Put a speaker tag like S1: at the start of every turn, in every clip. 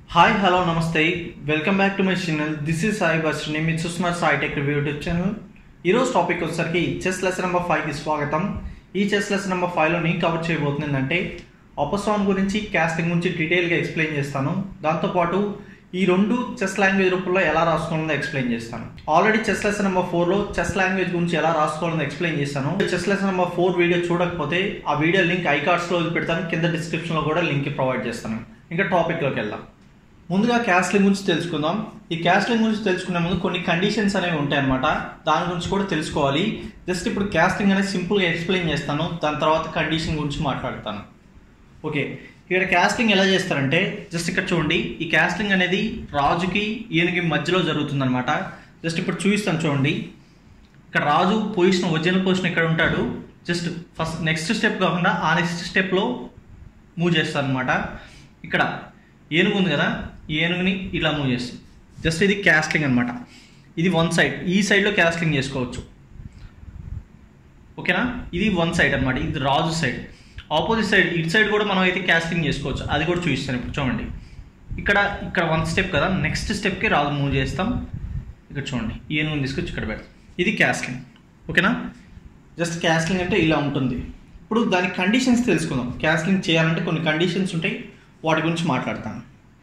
S1: hi hello namaste welcome back to my channel this is Sai బస్ని మీరు చూస్తున్నారు Sai tech review YouTube channel ఈరోజు topic వచ్చేసరికి చెస్ లెసన్ నెంబర్ ఫైవ్కి స్వాగతం ఈ చెస్ లెసన్ నెంబర్ ఫైవ్లో నేను కవర్ చేయబోతుంది ఏంటంటే ఆపోసాన్ గురించి కాస్టింగ్ గురించి డీటెయిల్గా ఎక్స్ప్లెయిన్ చేస్తాను దాంతోపాటు ఈ రెండు చెస్ లాంగ్వేజ్ రూపంలో ఎలా రాసుకోవాలో ఎక్స్ప్లెయిన్ చేస్తాను ఆల్రెడీ చెస్ లెసన్ నెంబర్ ఫోర్లో చెస్ లాంగ్వేజ్ గురించి ఎలా రాసుకోవాలని ఎక్స్ప్లెయిన్ చేస్తాను chess lesson number four video చూడకపోతే ఆ వీడియో లింక్ ఐ కార్డ్స్లో పెడతాను కింద డిస్క్రిప్షన్లో కూడా లింక్ ప్రొవైడ్ చేస్తాను ఇంకా టాపిక్లోకి వెళ్దాం ముందుగా క్యాస్లింగ్ గురించి తెలుసుకుందాం ఈ క్యాస్లింగ్ గురించి తెలుసుకునే ముందు కొన్ని కండిషన్స్ అనేవి ఉంటాయి అనమాట దాని గురించి కూడా తెలుసుకోవాలి జస్ట్ ఇప్పుడు క్యాస్లింగ్ అనేది సింపుల్గా ఎక్స్ప్లెయిన్ చేస్తాను దాని తర్వాత కండిషన్ గురించి మాట్లాడతాను ఓకే ఇక్కడ క్యాస్టింగ్ ఎలా చేస్తారంటే జస్ట్ ఇక్కడ చూడండి ఈ క్యాస్టింగ్ అనేది రాజుకి ఈయనకి మధ్యలో జరుగుతుందన్నమాట జస్ట్ ఇప్పుడు చూపిస్తాను చూడండి ఇక్కడ రాజు పొజిషన్ ఒరిజినల్ పొజిషన్ ఇక్కడ ఉంటాడు జస్ట్ ఫస్ట్ నెక్స్ట్ స్టెప్ కాకుండా ఆ నెక్స్ట్ స్టెప్లో మూవ్ చేస్తాను అనమాట ఇక్కడ ఏనుగు ఉంది కదా ఈ ఏనుగుని ఇలా మూవ్ చేస్తాం జస్ట్ ఇది క్యాస్టింగ్ అనమాట ఇది వన్ సైడ్ ఈ సైడ్లో క్యాస్టింగ్ చేసుకోవచ్చు ఓకేనా ఇది వన్ సైడ్ అనమాట ఇది రాజు సైడ్ ఆపోజిట్ సైడ్ ఇటు సైడ్ కూడా మనం అయితే క్యాస్టింగ్ చేసుకోవచ్చు అది కూడా చూపిస్తాను ఇప్పుడు చూడండి ఇక్కడ ఇక్కడ వన్ స్టెప్ కదా నెక్స్ట్ స్టెప్కి రాజు మూవ్ చేస్తాం ఇక్కడ చూడండి ఈ ఏనుగుని తీసుకొచ్చి ఇక్కడ పెడతాం ఇది క్యాస్టింగ్ ఓకేనా జస్ట్ క్యాస్టింగ్ అంటే ఇలా ఉంటుంది ఇప్పుడు దాని కండిషన్స్ తెలుసుకుందాం క్యాస్టింగ్ చేయాలంటే కొన్ని కండిషన్స్ ఉంటాయి వాటి గురించి మాట్లాడతాను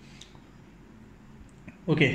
S1: ఓకే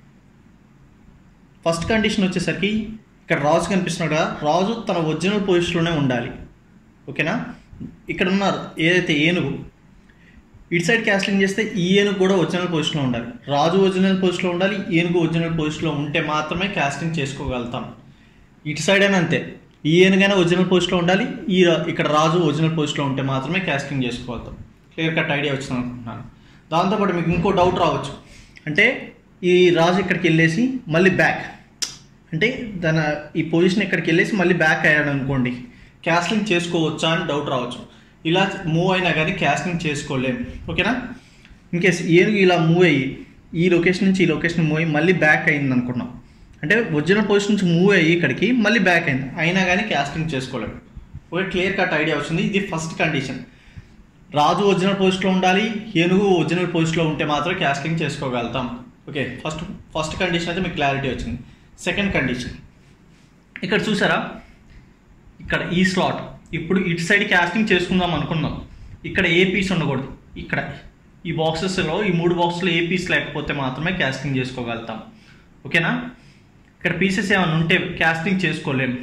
S1: ఫస్ట్ కండిషన్ వచ్చేసరికి ఇక్కడ రాజు కనిపిస్తున్నాడు కదా రాజు తన ఒరిజినల్ పొజిషన్లోనే ఉండాలి ఓకేనా ఇక్కడ ఉన్నారు ఏదైతే ఏనుగు ఇటు సైడ్ క్యాస్టింగ్ చేస్తే ఈ ఏనుగు కూడా ఒరిజినల్ పొజిషన్లో ఉండాలి రాజు ఒరిజినల్ పొజిషన్లో ఉండాలి ఏనుగు ఒరిజినల్ పొజిషన్లో ఉంటే మాత్రమే క్యాస్టింగ్ చేసుకోగలుగుతాం ఇటు సైడ్ అయినా అంతే ఈ ఏనుగైనా ఒరిజినల్ పొజిషన్లో ఉండాలి ఈ రా- ఇక్కడ రాజు ఒరిజినల్ పొజిషన్లో ఉంటే మాత్రమే క్యాస్టింగ్ చేసుకోగలుగుతాం క్లియర్ కట్ ఐడియా వచ్చింది అనుకుంటున్నాను దాంతోపాటు మీకు ఇంకో డౌట్ రావచ్చు అంటే ఈ రాజు ఇక్కడికి వెళ్ళేసి మళ్ళీ బ్యాక్ అంటే తన ఈ పొజిషన్ ఇక్కడికి వెళ్ళేసి మళ్ళీ బ్యాక్ అయ్యాడు అనుకోండి క్యాస్టింగ్ చేసుకోవచ్చా అని డౌట్ రావచ్చు ఇలా మూవ్ అయినా కానీ క్యాస్టింగ్ చేసుకోలేము ఓకేనా ఇన్కేస్ ఏనుగు ఇలా మూవ్ అయ్యి ఈ లొకేషన్ నుంచి ఈ లొకేషన్ మూవ్ అయ్యి మళ్ళీ బ్యాక్ అయింది అనుకున్నాం అంటే ఒరిజినల్ పొజిషన్ నుంచి మూవ్ అయ్యి ఇక్కడికి మళ్ళీ బ్యాక్ అయింది అయినా కానీ క్యాస్టింగ్ చేసుకోలేము ఓకే క్లియర్ కట్ ఐడియా వచ్చింది ఇది ఫస్ట్ కండిషన్ రాజు ఒరిజినల్ పొజిషన్లో ఉండాలి ఏనుగు ఒరిజినల్ పొజిషన్లో ఉంటే మాత్రం క్యాస్టింగ్ చేసుకోగలుగుతాం ఓకే ఫస్ట్ ఫస్ట్ కండిషన్ అయితే మీకు క్లారిటీ వచ్చింది సెకండ్ కండిషన్ ఇక్కడ చూసారా ఇక్కడ ఈ స్లాట్ ఇప్పుడు ఇటు సైడ్ క్యాస్టింగ్ చేసుకుందాం అనుకున్నాం ఇక్కడ ఏ పీస్ ఉండకూడదు ఇక్కడ ఈ బాక్సెస్లో ఈ మూడు బాక్స్లో ఏ పీస్ లేకపోతే మాత్రమే క్యాస్టింగ్ చేసుకోగలుగుతాం ఓకేనా ఇక్కడ పీసెస్ ఏమైనా ఉంటే క్యాస్టింగ్ చేసుకోలేము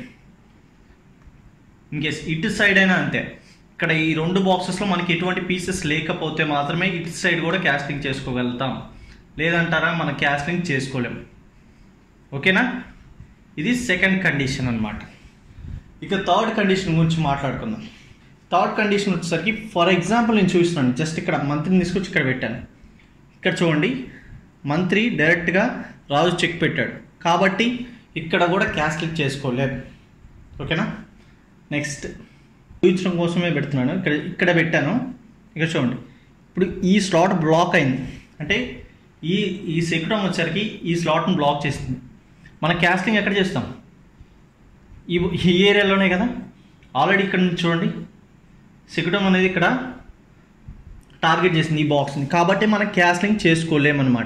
S1: ఇన్కేస్ ఇటు సైడ్ అయినా అంతే ఇక్కడ ఈ రెండు బాక్సెస్లో మనకి ఎటువంటి పీసెస్ లేకపోతే మాత్రమే ఇటు సైడ్ కూడా క్యాస్టింగ్ చేసుకోగలుగుతాం లేదంటారా మనం క్యాస్టింగ్ చేసుకోలేం ఓకేనా ఇది సెకండ్ కండిషన్ అన్నమాట ఇక థర్డ్ కండిషన్ గురించి మాట్లాడుకుందాం థర్డ్ కండిషన్ వచ్చేసరికి ఫర్ ఎగ్జాంపుల్ నేను చూస్తున్నాను జస్ట్ ఇక్కడ మంత్రిని తీసుకొచ్చి ఇక్కడ పెట్టాను ఇక్కడ చూడండి మంత్రి డైరెక్ట్గా రాజు చెక్ పెట్టాడు కాబట్టి ఇక్కడ కూడా క్యాస్టింగ్ చేసుకోలేం ఓకేనా నెక్స్ట్ చూపించడం కోసమే పెడుతున్నాను ఇక్కడ ఇక్కడ పెట్టాను ఇక్కడ చూడండి ఇప్పుడు ఈ స్లాట్ బ్లాక్ అయింది అంటే ఈ ఈ సెక్యూరం వచ్చేసరికి ఈ స్లాట్ను బ్లాక్ చేసింది మన క్యాస్టింగ్ ఎక్కడ చేస్తాం ఈ ఈ ఏరియాలోనే కదా ఆల్రెడీ ఇక్కడ నుంచి చూడండి సెక్యూరం అనేది ఇక్కడ టార్గెట్ చేసింది ఈ బాక్స్ని కాబట్టి మనం క్యాస్లింగ్ చేసుకోలేమన్నమాట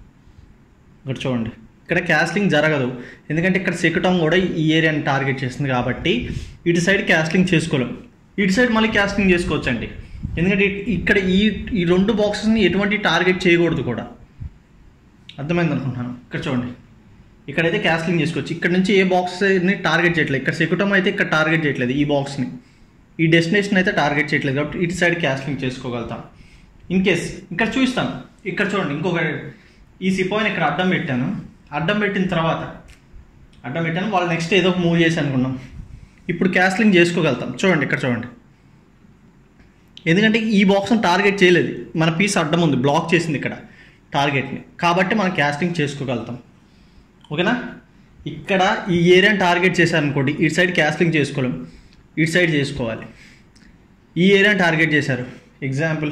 S1: ఇక్కడ చూడండి ఇక్కడ క్యాస్లింగ్ జరగదు ఎందుకంటే ఇక్కడ సెక్యూటం కూడా ఈ ఏరియాని టార్గెట్ చేస్తుంది కాబట్టి ఇటు సైడ్ క్యాస్లింగ్ చేసుకోలేం ఇటు సైడ్ మళ్ళీ క్యాస్లింగ్ చేసుకోవచ్చండి ఎందుకంటే ఇ- ఇక్కడ ఈ ఈ రెండు బాక్సెస్ని ఎటువంటి టార్గెట్ చేయకూడదు కూడా అర్థమైంది అనుకుంటున్నాను ఇక్కడ చూడండి ఇక్కడైతే క్యాస్లింగ్ చేసుకోవచ్చు ఇక్కడ నుంచి ఏ బాక్స్ని టార్గెట్ చేయట్లేదు ఇక్కడ సెక్యూటం అయితే ఇక్కడ టార్గెట్ చేయట్లేదు ఈ బాక్స్ని ఈ డెస్టినేషన్ అయితే టార్గెట్ చేయట్లేదు కాబట్టి ఇటు సైడ్ క్యాస్లింగ్ చేసుకోగలుగుతాం ఇన్ కేస్ ఇక్కడ చూపిస్తాను ఇక్కడ చూడండి ఇంకొక ఈ సిపాయిని ఇక్కడ అడ్డం పెట్టాను అడ్డం పెట్టిన తర్వాత అడ్డం పెట్టాను వాళ్ళు నెక్స్ట్ ఏదో ఒక మూవ్ చేసి అనుకున్నాం ఇప్పుడు క్యాస్లింగ్ చేసుకోగలుగుతాం చూడండి ఇక్కడ చూడండి ఎందుకంటే ఈ బాక్స్ని టార్గెట్ చేయలేదు మన పీస్ అడ్డం ఉంది బ్లాక్ చేసింది ఇక్కడ టార్గెట్ని కాబట్టి మనం క్యాస్టింగ్ చేసుకోగలుగుతాం ఓకేనా ఇక్కడ ఈ ఏరియాని టార్గెట్ చేశారనుకోండి ఇటు సైడ్ క్యాస్టింగ్ చేసుకోలేం ఇటు సైడ్ చేసుకోవాలి ఈ ఏరియాని టార్గెట్ చేశారు ఎగ్జాంపుల్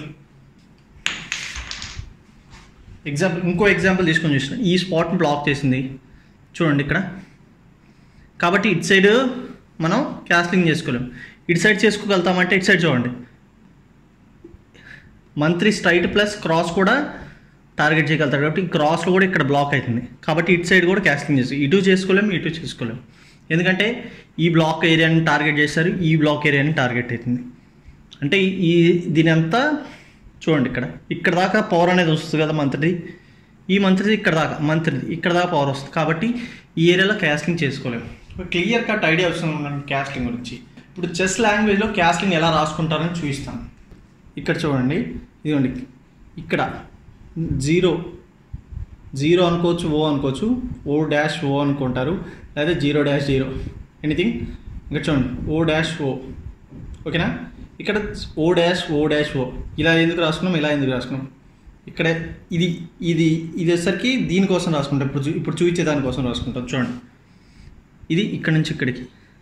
S1: ఎగ్జాంపుల్ ఇంకో ఎగ్జాంపుల్ తీసుకొని చూసిన ఈ స్పాట్ని బ్లాక్ చేసింది చూడండి ఇక్కడ కాబట్టి ఇటు సైడ్ మనం క్యాస్టింగ్ చేసుకోలేం ఇటు సైడ్ చేసుకోగలుగుతామంటే ఇటు సైడ్ చూడండి మంత్రి స్ట్రైట్ ప్లస్ క్రాస్ కూడా టార్గెట్ చేయగలుగుతాడు కాబట్టి క్రాస్లో కూడా ఇక్కడ బ్లాక్ అవుతుంది కాబట్టి ఇటు సైడ్ కూడా క్యాస్టింగ్ చేస్తాం ఇటు చేసుకోలేము ఇటు చేసుకోలేము ఎందుకంటే ఈ బ్లాక్ ఏరియాని టార్గెట్ చేస్తారు ఈ బ్లాక్ ఏరియాని టార్గెట్ అవుతుంది అంటే ఈ దీని అంతా చూడండి ఇక్కడ ఇక్కడ దాకా పవర్ అనేది వస్తుంది కదా మంత్రిది ఈ మంత్రిది ఇక్కడ దాకా మంత్రిది ఇక్కడ దాకా పవర్ వస్తుంది కాబట్టి ఈ ఏరియాలో క్యాస్టింగ్ చేసుకోలేము క్లియర్ కట్ ఐడియా వస్తుంది మనకి క్యాస్టింగ్ గురించి ఇప్పుడు చెస్ లాంగ్వేజ్లో క్యాస్టింగ్ ఎలా రాసుకుంటారని చూపిస్తాను ఇక్కడ చూడండి ఇదిగోండి ఇక్కడ జీరో జీరో అనుకోవచ్చు ఓ అనుకోవచ్చు ఓ డాష్ ఓ అనుకుంటారు లేదా జీరో డాష్ జీరో ఎనీథింగ్ ఇక్కడ చూడండి ఓ డాష్ ఓ ఓకేనా ఇక్కడ ఓ డాష్ ఓ డాష్ ఓ ఇలా ఎందుకు రాసుకున్నాం ఇలా ఎందుకు రాసుకున్నాం ఇక్కడ ఇది ఇది ఇది వచ్చేసరికి దీనికోసం రాసుకుంటాం ఇప్పుడు చూ- ఇప్పుడు చూపించే దానికోసం రాసుకుంటాం చూడండి ఇది ఇక్కడ నుంచి ఇక్కడికి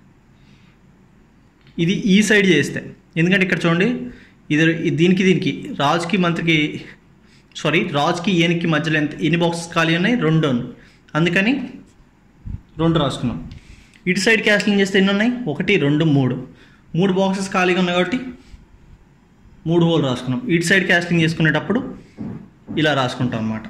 S1: ఇది ఈ సైడ్ చేస్తే ఎందుకంటే ఇక్కడ చూడండి ఇది ఇది దీనికి దీనికి రాజుకి మంత్రికి సారీ రాజుకి ఏనికి మధ్యలో ఎంత ఎన్ని బాక్సెస్ ఖాళీ ఉన్నాయి రెండు ఉన్నాయి అందుకని రెండు రాసుకున్నాం ఇటు సైడ్ క్యాస్టింగ్ చేస్తే ఎన్ని ఉన్నాయి ఒకటి రెండు మూడు మూడు బాక్సెస్ ఖాళీగా ఉన్నాయి కాబట్టి మూడు హోల్ రాసుకున్నాం ఇటు సైడ్ క్యాస్టింగ్ చేసుకునేటప్పుడు ఇలా రాసుకుంటాం అన్నమాట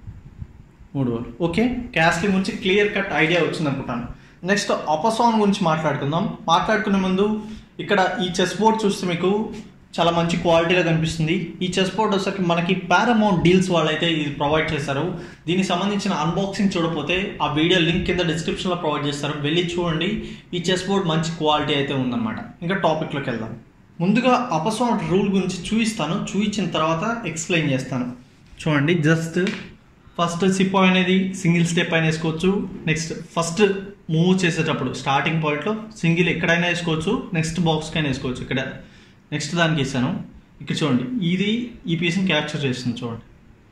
S1: మూడు హోల్ ఓకే క్యాస్టింగ్ గురించి క్లియర్ కట్ ఐడియా వచ్చింది అనుకుంటాను నెక్స్ట్ అపసాన్ గురించి మాట్లాడుకుందాం మాట్లాడుకునే ముందు ఇక్కడ ఈ చెస్ బోర్డ్ చూస్తే మీకు చాలా మంచి క్వాలిటీగా కనిపిస్తుంది ఈ చెస్ బోర్డ్ వచ్చేసరికి మనకి పారమౌంట్ డీల్స్ వాళ్ళైతే ఇది ప్రొవైడ్ చేస్తారు దీనికి సంబంధించిన అన్బాక్సింగ్ చూడకపోతే ఆ వీడియో లింక్ కింద డిస్క్రిప్షన్లో ప్రొవైడ్ చేస్తారు వెళ్ళి చూడండి ఈ చెస్ బోర్డ్ మంచి క్వాలిటీ అయితే ఉందన్నమాట ఇంకా టాపిక్లోకి వెళ్దాం ముందుగా అపసౌండ్ రూల్ గురించి చూపిస్తాను చూపించిన తర్వాత ఎక్స్ప్లెయిన్ చేస్తాను చూడండి జస్ట్ ఫస్ట్ సిప్ అనేది సింగిల్ స్టెప్ అయినా వేసుకోవచ్చు నెక్స్ట్ ఫస్ట్ మూవ్ చేసేటప్పుడు స్టార్టింగ్ పాయింట్లో సింగిల్ ఎక్కడైనా వేసుకోవచ్చు నెక్స్ట్ బాక్స్కైనా వేసుకోవచ్చు ఇక్కడ నెక్స్ట్ దానికి వేసాను ఇక్కడ చూడండి ఇది ఈ పీస్ని క్యాప్చర్ చేస్తుంది చూడండి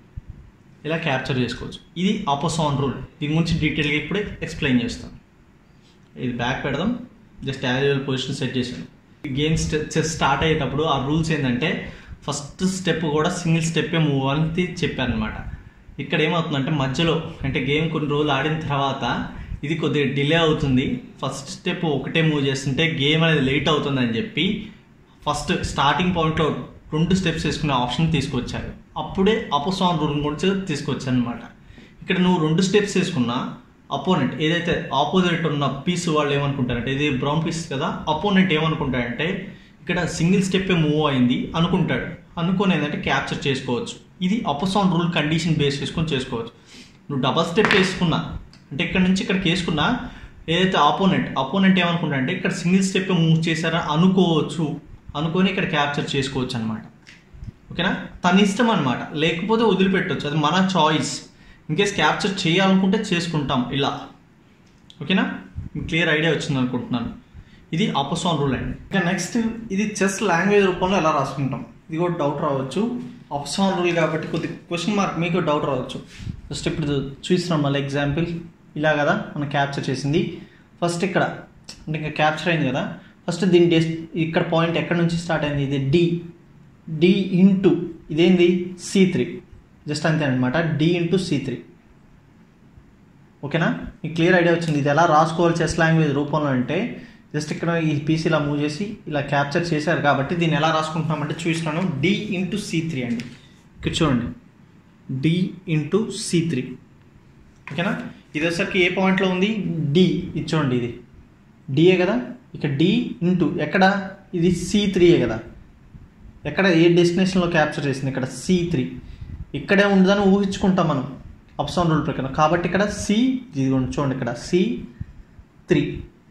S1: ఇలా క్యాప్చర్ చేసుకోవచ్చు ఇది అపోసాన్ రూల్ దీని గురించి డీటెయిల్గా ఇప్పుడే ఎక్స్ప్లెయిన్ చేస్తాను ఇది బ్యాక్ పెడదాం జస్ట్ యాజువల్ పొజిషన్ సెట్ చేశాను గేమ్ చెస్ స్టార్ట్ అయ్యేటప్పుడు ఆ రూల్స్ ఏంటంటే ఫస్ట్ స్టెప్ కూడా సింగిల్ స్టెప్పే మూవ్ అని చెప్పాను అనమాట ఇక్కడ ఏమవుతుందంటే మధ్యలో అంటే గేమ్ కొన్ని రోజులు ఆడిన తర్వాత ఇది కొద్దిగా డిలే అవుతుంది ఫస్ట్ స్టెప్ ఒకటే మూవ్ చేస్తుంటే గేమ్ అనేది లేట్ అవుతుంది అని చెప్పి ఫస్ట్ స్టార్టింగ్ పాయింట్లో రెండు స్టెప్స్ వేసుకునే ఆప్షన్ తీసుకొచ్చారు అప్పుడే అపోసాన్ రూల్ గురించి తీసుకొచ్చాను అనమాట ఇక్కడ నువ్వు రెండు స్టెప్స్ వేసుకున్నా అపోనెంట్ ఏదైతే ఆపోజిట్ ఉన్న పీస్ వాళ్ళు ఏమనుకుంటారంటే ఇది బ్రౌన్ పీస్ కదా అపోనెంట్ ఏమనుకుంటాడంటే ఇక్కడ సింగిల్ స్టెప్పే మూవ్ అయింది అనుకుంటాడు అనుకొని ఏంటంటే క్యాప్చర్ చేసుకోవచ్చు ఇది అపోసాన్ రూల్ కండిషన్ బేస్ చేసుకొని చేసుకోవచ్చు నువ్వు డబల్ స్టెప్ వేసుకున్నా అంటే ఇక్కడ నుంచి ఇక్కడికి వేసుకున్నా ఏదైతే ఆపోనెంట్ అపోనెంట్ ఏమనుకుంటాడంటే ఇక్కడ సింగిల్ స్టెప్ మూవ్ చేశారా అనుకోవచ్చు అనుకొని ఇక్కడ క్యాప్చర్ చేసుకోవచ్చు అనమాట ఓకేనా తన ఇష్టం అనమాట లేకపోతే వదిలిపెట్టవచ్చు అది మన చాయిస్ ఇన్కేస్ క్యాప్చర్ చేయాలనుకుంటే చేసుకుంటాం ఇలా ఓకేనా క్లియర్ ఐడియా వచ్చింది అనుకుంటున్నాను ఇది అపోసాన్ రూల్ అండి ఇంకా నెక్స్ట్ ఇది చెస్ లాంగ్వేజ్ రూపంలో ఎలా రాసుకుంటాం ఇది కూడా డౌట్ రావచ్చు అపోసాన్ రూల్ కాబట్టి కొద్ది క్వశ్చన్ మార్క్ మీకు డౌట్ రావచ్చు జస్ట్ ఇప్పుడు చూస్తున్నాం మళ్ళీ ఎగ్జాంపుల్ ఇలా కదా మనం క్యాప్చర్ చేసింది ఫస్ట్ ఇక్కడ అంటే ఇంకా క్యాప్చర్ అయింది కదా ఫస్ట్ దీని డెస్ ఇక్కడ పాయింట్ ఎక్కడ నుంచి స్టార్ట్ అయింది ఇది డి డి ఇంటూ ఇదేంది సి త్రీ జస్ట్ అంతే అనమాట డి ఇంటూ సి త్రీ ఓకేనా మీకు క్లియర్ ఐడియా వచ్చింది ఇది ఎలా రాసుకోవాలి చెస్ లాంగ్వేజ్ రూపంలో అంటే జస్ట్ ఇక్కడ ఈ పీస్ ఇలా మూవ్ చేసి ఇలా క్యాప్చర్ చేశారు కాబట్టి దీన్ని ఎలా రాసుకుంటున్నామంటే చూస్తున్నాను డి ఇంటూ సి త్రీ అండి ఇక్కడ చూడండి డి ఇంటూ సి త్రీ ఓకేనా ఇది వచ్చేసరికి ఏ పాయింట్లో ఉంది డి ఇది చూడండి ఇది డిఏ కదా ఇక్కడ డి ఇంటూ ఎక్కడ ఇది సి త్రీయే కదా ఎక్కడ ఏ డెస్టినేషన్లో క్యాప్చర్ చేసింది ఇక్కడ సి త్రీ ఇక్కడే ఉండదని ఊహించుకుంటాం మనం అప్సౌన్ రూల్ ప్రకారం కాబట్టి ఇక్కడ సి ఇది చూడండి ఇక్కడ సి త్రీ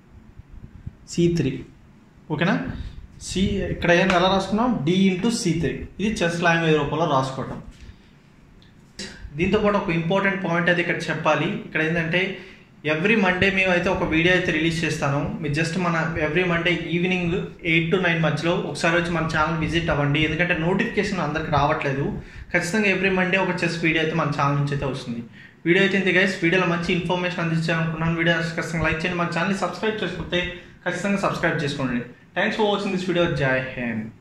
S1: సి త్రీ ఓకేనా సి ఇక్కడ ఏం ఎలా రాసుకున్నాం డి ఇంటూ సి త్రీ ఇది చెస్ లాంగ్వేజ్ రూపంలో రాసుకోవటం దీంతో పాటు ఒక ఇంపార్టెంట్ పాయింట్ అయితే ఇక్కడ చెప్పాలి ఇక్కడ ఏంటంటే ఎవ్రీ మండే మేము అయితే ఒక వీడియో అయితే రిలీజ్ చేస్తాను మీరు జస్ట్ మన every Monday evening eight to nine మధ్యలో ఒకసారి వచ్చి మన ఛానల్ విజిట్ అవ్వండి ఎందుకంటే నోటిఫికేషన్ అందరికి రావట్లేదు ఖచ్చితంగా ఎవ్రీ మండే ఒక చెస్ వీడియో అయితే మన ఛానల్ నుంచి అయితే వస్తుంది వీడియో అయితే ఇంత గైస్ వీడియోలో మంచి ఇన్ఫర్మేషన్ అందించాలనుకున్నాను వీడియో ఖచ్చితంగా లైక్ చేయండి మన ఛానల్ సబ్స్క్రైబ్ చేసుకుంటే ఖచ్చితంగా సబ్స్క్రైబ్ చేసుకోండి thanks for watching this video Jai Hind